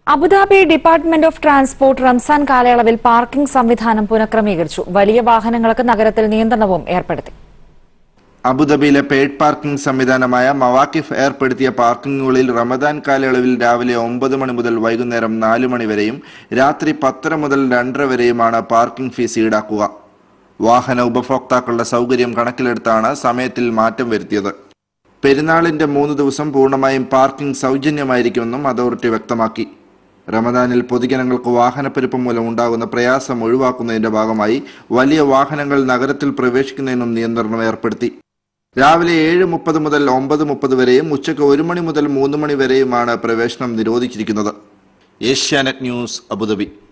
Abu Dhabi department of transport Ramzan കാലയളവിൽ parking സംവിധാനം പുനഃക്രമീകരിച്ചു വലിയ വാഹനങ്ങൾക്ക് നഗരത്തിൽ നിയന്ത്രണവും ഏർപ്പെടുത്തി അബുദാബിയിലെ പെയ്ഡ് പാർക്കിംഗ് സംവിധാനമായ മവാക്കിഫ് ഏർപ്പെടുത്തിയ പാർക്കിങ്ങുകളിൽ റമദാൻ കാലയളവിൽ രാവിലെ ഒമ്പത് മണി മുതൽ വൈകുന്നേരം നാല് മണി വരെയും രാത്രി പത്തര മുതൽ രണ്ടര വരെയുമാണ് പാർക്കിംഗ് ഫീസ് ഈടാക്കുക വാഹന ഉപഭോക്താക്കളുടെ സൗകര്യം കണക്കിലെടുത്താണ് സമയത്തിൽ മാറ്റം വരുത്തിയത് പെരുന്നാളിന്റെ മൂന്ന് ദിവസം പൂർണ്ണമായും പാർക്കിംഗ് സൗജന്യമായിരിക്കുമെന്നും അതോറിറ്റി വ്യക്തമാക്കി റമദാനിൽ പൊതുജനങ്ങൾക്ക് വാഹനപ്പെരുപ്പം മൂലം ഉണ്ടാകുന്ന പ്രയാസം ഒഴിവാക്കുന്നതിന്റെ ഭാഗമായി വലിയ വാഹനങ്ങൾ നഗരത്തിൽ പ്രവേശിക്കുന്നതിനും നിയന്ത്രണം ഏർപ്പെടുത്തി രാവിലെ ഏഴ് മുപ്പത് മുതൽ ഒമ്പത് മുപ്പത് വരെയും ഉച്ചയ്ക്ക് ഒരു മണി മുതൽ മൂന്ന് മണി വരെയുമാണ് പ്രവേശനം നിരോധിച്ചിരിക്കുന്നത് ഏഷ്യാനെറ്റ് ന്യൂസ് അബുദാബി